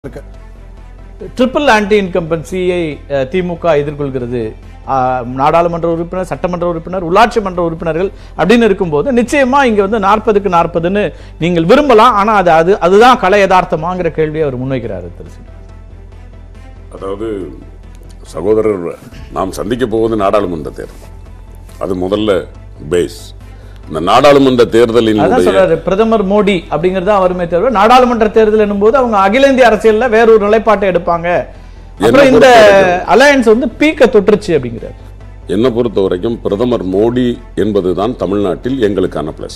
இருக்கு triple anti இன்கம்பன்சியை அஹ், திமுக எதிர்கொள்கிறது அஹ், நாடாளுமன்ற உறுப்பினர் சட்டமன்ற உறுப்பினர் உள்ளாட்சி மன்ற உறுப்பினர்கள் அப்படின்னு இருக்கும்போது நிச்சயமா இங்க வந்து நாற்பதுக்கு நாற்பதுன்னு நீங்கள் விரும்பலாம் ஆனா அது அது அதுதான் கலை யதார்த்தமாங்கிற கேள்வியை அவர் முன்வைக்கிறாரு திரு சீனிவாசன். அதாவது சகோதரர் நாம் சந்திக்க போவது நாடாளுமன்ற தேர்தல் அது முதல்ல பேஸ் இந்த நாடாளுமன்ற அதான் தேர்தலினுடைய சொல்றாரு பிரதமர் மோடி அப்படிங்கறது அவருமே தவிர நாடாளுமன்ற தேர்தல் என்னும்போது அவங்க அகில இந்திய அரசியல்ல வேற ஒரு நிலைப்பாட்டை எடுப்பாங்க அப்புறம் இந்த பொறுத்தவரைக்கும் அலையன்ஸ் வந்து பீக்க தொற்றுச்சு அப்படிங்கிறார் என்னை பொறுத்த வரைக்கும் பிரதமர் மோடி என்பதுதான் தமிழ்நாட்டில் எங்களுக்கான பிளஸ்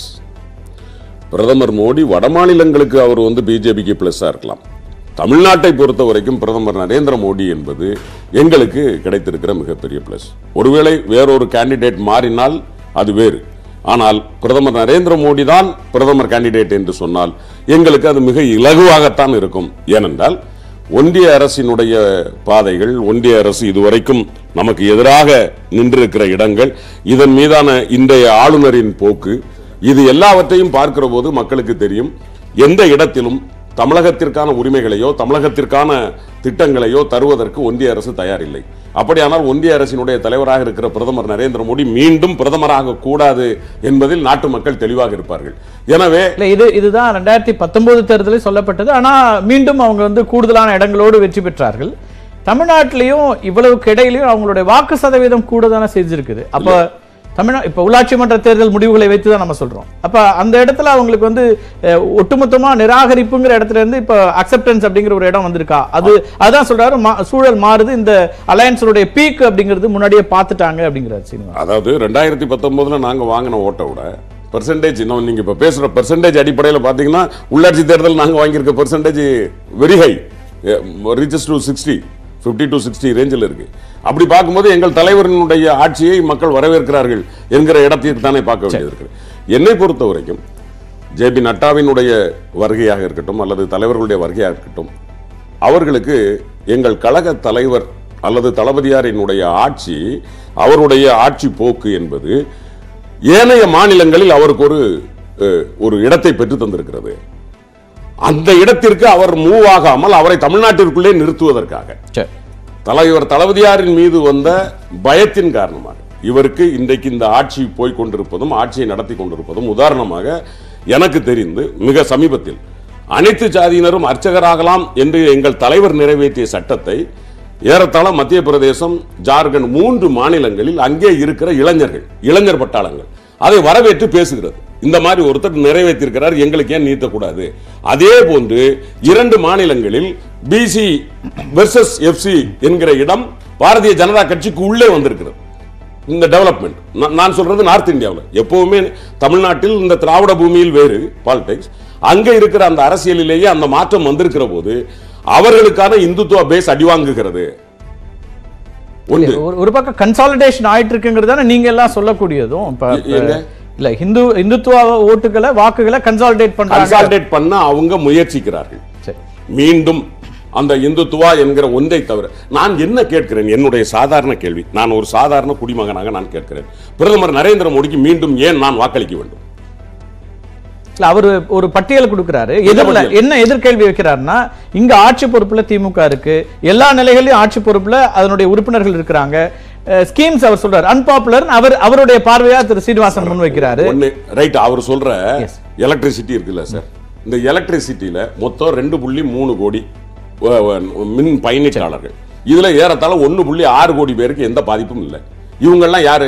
பிரதமர் மோடி வடமாநிலங்களுக்கு அவர் வந்து பிஜேபிக்கு பிளஸ்ஸா இருக்கலாம் தமிழ்நாட்டை பொறுத்த வரைக்கும் பிரதமர் நரேந்திர மோடி என்பது எங்களுக்கு கிடைத்திருக்கிற மிகப்பெரிய பிளஸ் ஒருவேளை வேறொரு கேண்டிடேட் மாறினால் அது வேறு ஆனால் பிரதமர் நரேந்திர மோடி தான் பிரதமர் கேண்டிடேட் என்று சொன்னால் எங்களுக்கு அது மிக இலகுவாகத்தான் இருக்கும் ஏனென்றால் ஒன்றிய அரசினுடைய பாதைகள் ஒன்றிய அரசு இதுவரைக்கும் நமக்கு எதிராக நின்றிருக்கிற இடங்கள் இதன் மீதான இன்றைய ஆளுநரின் போக்கு இது எல்லாவற்றையும் பார்க்கிற போது மக்களுக்கு தெரியும் எந்த இடத்திலும் தமிழகத்திற்கான உரிமைகளையோ தமிழகத்திற்கான திட்டங்களையோ தருவதற்கு ஒன்றிய அரசு தயாரில்லை அப்படியானால் ஒன்றிய அரசினுடைய தலைவராக இருக்கிற பிரதமர் நரேந்திர மோடி மீண்டும் பிரதமராக கூடாது என்பதில் நாட்டு மக்கள் தெளிவாக இருப்பார்கள் எனவே இல்ல இது இதுதான் ரெண்டாயிரத்தி பத்தொன்பது தேர்தலில் சொல்லப்பட்டது ஆனா மீண்டும் அவங்க வந்து கூடுதலான இடங்களோடு வெற்றி பெற்றார்கள் தமிழ்நாட்டிலையும் இவ்வளவுக்கு இடையிலையும் அவங்களுடைய வாக்கு சதவீதம் கூட தானே செஞ்சிருக்குது அப்ப தமிழ்நா இப்ப உள்ளாட்சி மன்ற தேர்தல் முடிவுகளை வைத்து தான் நம்ம சொல்றோம் அப்ப அந்த இடத்துல அவங்களுக்கு வந்து அஹ், ஒட்டுமொத்தமா நிராகரிப்புங்கிற இடத்துல இருந்து இப்ப அக்செப்டன்ஸ் அப்படிங்கிற ஒரு இடம் வந்திருக்கா அது அதான் சொல்றாரு மா- சூழல் மாறுது இந்த அலையன்ஸோடைய பீக் அப்படிங்கிறது முன்னாடியே பார்த்துட்டாங்க அப்படிங்கிறார் சீனிவாசன் அதாவது ரெண்டாயிரத்தி பத்தொன்பதுல நாங்க வாங்கின ஓட்டை விட பெர்சன்டேஜ் இன்னும் நீங்க இப்ப பேசுற பெர்சன்டேஜ் அடிப்படையில் பாத்தீங்கன்னா உள்ளாட்சி தேர்தல் நாங்க வாங்கியிருக்க percentage very high reaches to sixty fifty to sixty ரேஞ்சில் இருக்கு அப்படி பார்க்கும்போது எங்கள் தலைவரினுடைய ஆட்சியை மக்கள் வரவேற்கிறார்கள் என்கிற இடத்திற்கு தானே பார்க்க வேண்டியது இருக்கு என்னை பொறுத்த வரைக்கும் ஜேபி நட்டாவினுடைய வருகையாக இருக்கட்டும் அல்லது தலைவர்களுடைய வருகையாக இருக்கட்டும் அவர்களுக்கு எங்கள் கழக தலைவர் அல்லது தளபதியாரினுடைய ஆட்சி அவருடைய ஆட்சி போக்கு என்பது ஏனைய மாநிலங்களில் அவருக்கு ஒரு அஹ், ஒரு இடத்தை பெற்று தந்திருக்கிறது அந்த இடத்திற்கு அவர் மூவ் ஆகாமல் அவரை தமிழ்நாட்டிற்குள்ளே நிறுத்துவதற்காக சரி தலைவர் தளபதியாரின் மீது வந்த பயத்தின் காரணமாக இவருக்கு இன்றைக்கு இந்த ஆட்சி போய் கொண்டிருப்பதும் ஆட்சியை நடத்தி கொண்டிருப்பதும் உதாரணமாக எனக்கு தெரிந்து மிக சமீபத்தில் அனைத்து ஜாதியினரும் அர்ச்சகராகலாம் என்று எங்கள் தலைவர் நிறைவேற்றிய சட்டத்தை ஏறத்தாழ மத்திய பிரதேசம் ஜார்க்கண்ட் மூன்று மாநிலங்களில் அங்கே இருக்கிற இளைஞர்கள் இளைஞர் பட்டாளங்கள் அதை வரவேற்று பேசுகிறது இந்த மாதிரி ஒருத்தர் நிறைவேற்றிருக்கிறார் எங்களுக்கு ஏன் நீட்டக்கூடாது அதே போன்று இரண்டு மாநிலங்களில் பிசி வெர்சஸ் எஃப்சி என்கிற இடம் பாரதிய ஜனதா கட்சிக்கு உள்ளே வந்திருக்கிறது இந்த டெவலப்மெண்ட் நான் சொல்றது நார்த் இந்தியாவில் எப்பவுமே தமிழ்நாட்டில் இந்த திராவிட பூமியில் வேறு பாலிடிக்ஸ் அங்க இருக்கிற அந்த அரசியலிலேயே அந்த மாற்றம் வந்திருக்கிற போது அவர்களுக்கான இந்துத்துவ பேஸ் அடிவாங்குகிறது ஒன்று ஒரு ஒரு பக்கம் கன்சாலிடேஷன் ஆயிட்டு இருக்குங்கிறது தானே நீங்க எல்லாம் சொல்லக்கூடியதும் இப்ப எ- எங்க? இல்ல ஹிந்து இந்துத்துவ ஓட்டுகளை வாக்குகளை கன்சாலிடேட் பண்றாங்க கன்சால்டேட் பண்ண அவங்க முயற்சிக்கிறார்கள் சரி. மீண்டும் அந்த இந்துத்துவா என்கிற ஒன்றை தவிர நான் என்ன கேட்கிறேன் என்னுடைய சாதாரண கேள்வி நான் ஒரு சாதாரண குடிமகனாக நான் கேட்கிறேன் பிரதமர் நரேந்திர மோடிக்கு மீண்டும் ஏன் நான் வாக்களிக்க வேண்டும் இல்ல அவரு ஒரு பட்டியல் கொடுக்கிறாரு எதிரில் பட்டியல்? என்ன எதிர்கேள்வி வைக்கிறாருன்னா இங்க ஆட்சி பொறுப்புல திமுக இருக்கு எல்லா நிலைகளிலும் ஆட்சி பொறுப்புல அதனுடைய உறுப்பினர்கள் இருக்கிறாங்க ஸ்கீம்ஸ் அவர் சொல்றாரு அன்பாப்புலர் அவர் அவருடைய பார்வையா திரு சீனிவாசன் முன் வைக்கிறாரு ஒண்ணு ரைட் அவர் சொல்ற Yes. எலக்ட்ரிசிட்டி இருக்குல்ல சார் இந்த எலக்ட்ரிசிட்டியில மொத்தம் ரெண்டு புள்ளி மூணு கோடி வ- வ- மின் பயணிட்டாளர்கள் இதுல ஏறத்தாழ ஒன்னு புள்ளி ஆறு கோடி பேருக்கு எந்த பாதிப்பும் இல்லை இவங்கெல்லாம் யாரு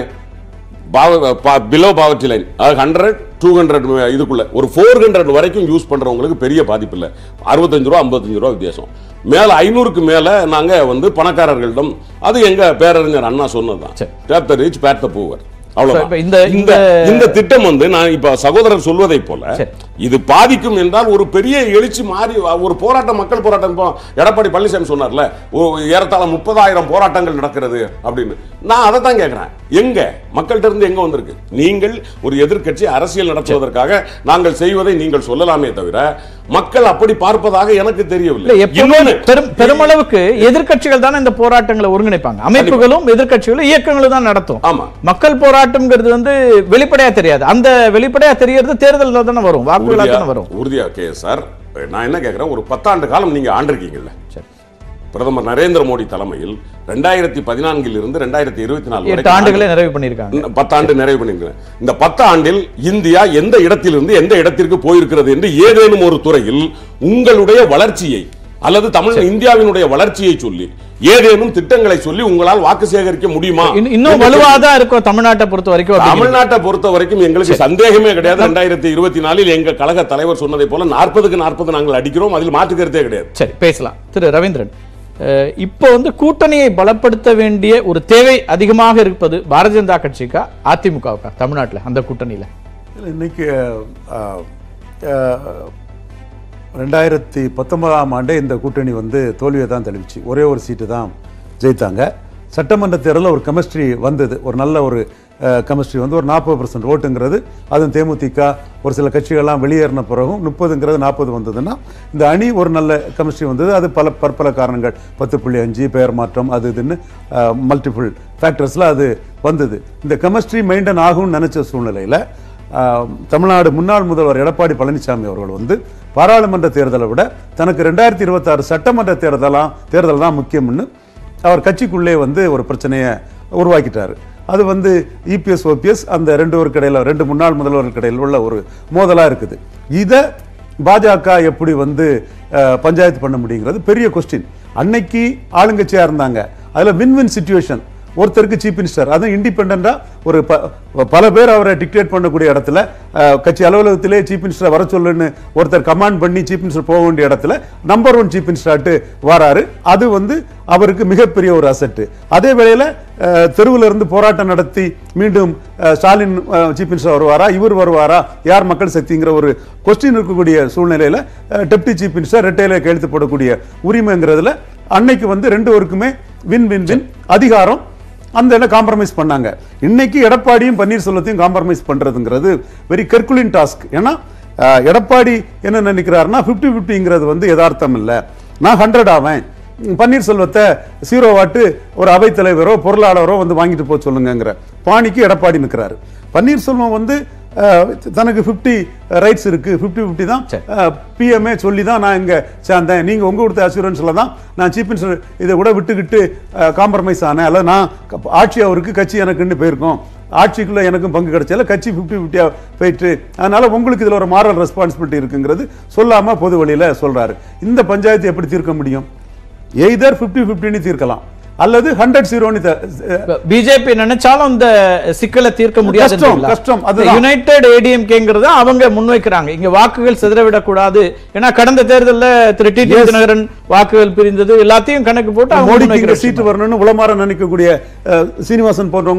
below poverty line hundred to hundred இதுக்குள்ள ஒரு ஃபோர் ஹண்ட்ரட் வரைக்கும் யூஸ் பண்றவங்களுக்கு பெரிய பாதிப்பு இல்லை அறுபத்தஞ்சு ரூபா ஐம்பத்தஞ்சு ரூபா வித்தியாசம் மேல ஐநூறுக்கு மேல நாங்க வந்து பணக்காரர்களிடம் அது எங்க பேரறிஞர் அண்ணா சொன்னதுதான் சரி. Tap the rich pat the poor So, இப்ப அவ்வளவுதான் இந்த- இந்த இந்த திட்டம் வந்து நான் இப்ப சகோதரர் சொல்வதை போல சரி. இது பாதிக்கும் என்றால் ஒரு பெரிய எழுச்சி மாறி ஒரு போராட்டம் மக்கள் போராட்டம் இப்போ எடப்பாடி பழனிசாமி சொன்னார்ல ஒரு ஏறத்தாழ முப்பதாயிரம் போராட்டங்கள் நடக்கிறது அப்படின்னு நான் அதை தான் கேட்கிறேன் எங்க மக்கள்கிட்ட இருந்து எங்க வந்திருக்கு நீங்கள் ஒரு எதிர்க்கட்சி அரசியல் நடத்துவதற்காக நாங்கள் செய்வதை நீங்கள் சொல்லலாமே தவிர மக்கள் அப்படி பார்ப்பதாக எனக்கு இல்ல தெரியவில்லை எப்பவுமே இன்னொன்னு, பெரும் பெருமளவுக்கு எதிர்க்கட்சிகள் தானே இந்த போராட்டங்களை ஒருங்கிணைப்பாங்க அமைப்புகளும் எதிர்க்கட்சிகளும் இயக்கங்களும் தான் நடத்தும் ஆமா மக்கள் போராட்டம்ங்கிறது வந்து வெளிப்படையா தெரியாது அந்த வெளிப்படையா தெரியறது தேர்தலில் தானே வரும் வாக்குகளா உறுதியா தானே வரும் உறுதியா கே சார் நான் என்ன கேட்குறேன் ஒரு பத்தாண்டு காலம் நீங்க ஆண்டிருக்கீங்கல்ல சரி பிரதமர் நரேந்திர மோடி தலைமையில் ரெண்டாயிரத்தி பதினான்கில் இருந்து ரெண்டாயிரத்தி இருபத்தி நாலு எட்டு வரைக்கும் ஆண்டுகளே நிறைவு பண்ணியிருக்காங்க இன்னும் பத்தாண்டு நிறைவு பண்ணிருக்கிறேன் இந்த பத்து ஆண்டில் இந்தியா எந்த இடத்திலிருந்து எந்த இடத்திற்கு போயிருக்கிறது என்று ஏதேனும் ஒரு துறையில் உங்களுடைய வளர்ச்சியை அல்லது தமிழ் இந்தியாவினுடைய வளர்ச்சியை சொல்லி ஏதேனும் திட்டங்களை சொல்லி உங்களால் வாக்கு சேகரிக்க முடியுமா இன்னும் இன்னும் வலுவாதான் இருக்கும் தமிழ்நாட்டை பொறுத்த வரைக்கும் அப்படிங்கிறீங்க. தமிழ்நாட்டை பொறுத்த வரைக்கும் எங்களுக்கு சந்தேகமே கிடையாது ரெண்டாயிரத்தி இருபத்தி நாலில் எங்க கழக தலைவர் சொன்னதை போல நாற்பதுக்கு நாற்பது நாங்கள் அடிக்கிறோம் அதில் மாற்று கருத்தே கிடையாது சரி பேசலாம் திரு ரவீந்திரன் அஹ், இப்போ வந்து கூட்டணியை பலப்படுத்த வேண்டிய ஒரு தேவை அதிகமாக இருப்பது பாரதிய ஜனதா கட்சிக்கா அதிமுகவுக்கா தமிழ்நாட்டுல அந்த கூட்டணியில இல்ல, இன்னைக்கு அஹ், அஹ், ரெண்டாயிரத்தி பத்தொன்பதாம் ஆண்டே இந்த கூட்டணி வந்து தோல்வியை தான் தழுவிச்சு ஒரே ஒரு சீட்டு தான் ஜெயித்தாங்க சட்டமன்ற தேர்தலில் ஒரு கெமிஸ்ட்ரி வந்தது ஒரு நல்ல ஒரு கெமிஸ்ட்ரி வந்து ஒரு நாற்பது பர்சன்ட் ஓட்டுங்கிறது அதுவும் தேமுதிக ஒரு சில கட்சிகள்லாம் வெளியேறின பிறகும் முப்பதுங்கிறது நாற்பது வந்ததுன்னா இந்த அணி ஒரு நல்ல கெமிஸ்ட்ரி வந்தது அது பல பற்பல காரணங்கள் பத்து புள்ளி அஞ்சு பெயர் மாற்றம் அது இதுன்னு மல்டிபிள் ஃபேக்டர்ஸில் அது வந்தது இந்த கெமிஸ்ட்ரி மெயின்டைன் ஆகும்னு நினச்ச சூழ்நிலையில் ஆஹ், தமிழ்நாடு முன்னாள் முதல்வர் எடப்பாடி பழனிசாமி அவர்கள் வந்து பாராளுமன்ற தேர்தலை விட தனக்கு ரெண்டாயிரத்தி இருபத்தாறு சட்டமன்ற தேர்தலாம் தேர்தல் தான் முக்கியம்னு அவர் கட்சிக்குள்ளே வந்து ஒரு பிரச்சனையை உருவாக்கிட்டாரு அது வந்து இபிஎஸ் ஓபிஎஸ் அந்த ரெண்டு பேருக்கு இடையில ரெண்டு முன்னாள் முதல்வருக்கு இடையில் உள்ள ஒரு மோதலாக இருக்குது இதை பாஜக எப்படி வந்து அஹ், பஞ்சாயத்து பண்ண முடியுங்கிறது பெரிய கொஸ்டின் அன்னைக்கு ஆளுங்கட்சியாக இருந்தாங்க அதில் வின் வின் சுச்சுவேஷன் ஒருத்தருக்கு சீஃப் மினிஸ்டர் அதுவும் இண்டிபெண்டா ஒரு ப- பல பேர் அவரை டிக்டேட் பண்ணக்கூடிய இடத்துல அஹ், கட்சி அலுவலகத்திலே சீஃப் மினிஸ்டர் வர சொல்லுன்னு ஒருத்தர் கமாண்ட் பண்ணி சீஃப் மினிஸ்டர் போக வேண்டிய இடத்துல நம்பர் ஒன் சீஃப் மினிஸ்டராட்டு வராரு அது வந்து அவருக்கு மிகப்பெரிய ஒரு அசட்டு அதே வேளையில அஹ், தெருவுல இருந்து போராட்டம் நடத்தி மீண்டும் அஹ், ஸ்டாலின் சீஃப் மினிஸ்டர் வருவாரா இவர் வருவாரா யார் மக்கள் சக்திங்கிற ஒரு கொஸ்டின் இருக்கக்கூடிய சூழ்நிலையில டெப்டி சீஃப் மினிஸ்டர் ரெட்டையில கையெழுத்து போடக்கூடிய உரிமைங்கிறதுல அன்னைக்கு வந்து ரெண்டு பேருக்குமே வின் வின் வின் அதிகாரம் அந்த இடம் காம்ப்ரமைஸ் பண்ணாங்க இன்னைக்கு எடப்பாடியும் பன்னீர்செல்வத்தையும் காம்ப்ரமைஸ் பண்றதுங்கிறது வெரி கெர்குலின் டாஸ்க் ஏன்னா அஹ், எடப்பாடி என்ன நினைக்கிறாருன்னா 50 ஃபிஃப்டிங்கிறது வந்து யதார்த்தம் இல்லை நான் ஹண்ட்ரட் ஆவேன் உம், பன்னீர்செல்வத்தை ஜீரோ வாட்டு ஒரு அவைத்தலைவரோ பொருளாளரோ வந்து வாங்கிட்டு போக சொல்லுங்கங்கிற பாணிக்கு எடப்பாடி நிற்கிறாரு பன்னீர்செல்வம் வந்து அஹ், தனக்கு 50 ரைட்ஸ் இருக்கு 50 ஃபிஃப்டி தான் பிஎம்ஏ சொல்லி தான் நான் இங்க சேர்ந்தேன் நீங்க உங்க கொடுத்த அசூரன்ஸ்ல தான் நான் சீஃப் மினிஸ்டர் இதை கூட விட்டுக்கிட்டு காம்ப்ரமைஸ் ஆனேன் அல்ல நான் க- ஆட்சி அவருக்கு கட்சி எனக்குன்னு போயிருக்கோம் ஆட்சிக்குள்ள எனக்கும் பங்கு கிடைச்சல கட்சி 50 ஃபிஃப்டியா போயிட்டு அதனால உங்களுக்கு இதுல ஒரு மாரல் ரெஸ்பான்சிபிலிட்டி இருக்குங்கிறது சொல்லாம பொது வழியில சொல்றாரு இந்த பஞ்சாயத்து எப்படி தீர்க்க முடியும் எய்தர் 50 ஃபிஃப்டின்னு தீர்க்கலாம் அல்லது ஹண்ட்ரட் ஜீரோன்னு பிஜேபி நினைச்சாலும் இந்த சிக்கலை தீர்க்க முடியாது கஷ்டம், கஷ்டம், அதுதான். யுனைடெட் ஏடிஎம்கேங்கிறத அவங்க முன்வைக்கிறாங்க இங்க வாக்குகள் சிதறவிடக் கூடாது ஏன்னா கடந்த தேர்தல்ல திரு டி தினகரன் வாக்குகள் பிரிந்தது எல்லாத்தையும் கணக்கு போட்டு அவங்க மோடிக்கு இங்க முன்வைக்கிற சீட்டு வரணும்னு உளமாற நினைக்கக்கூடிய அஹ், சீனிவாசன் போன்றவங்க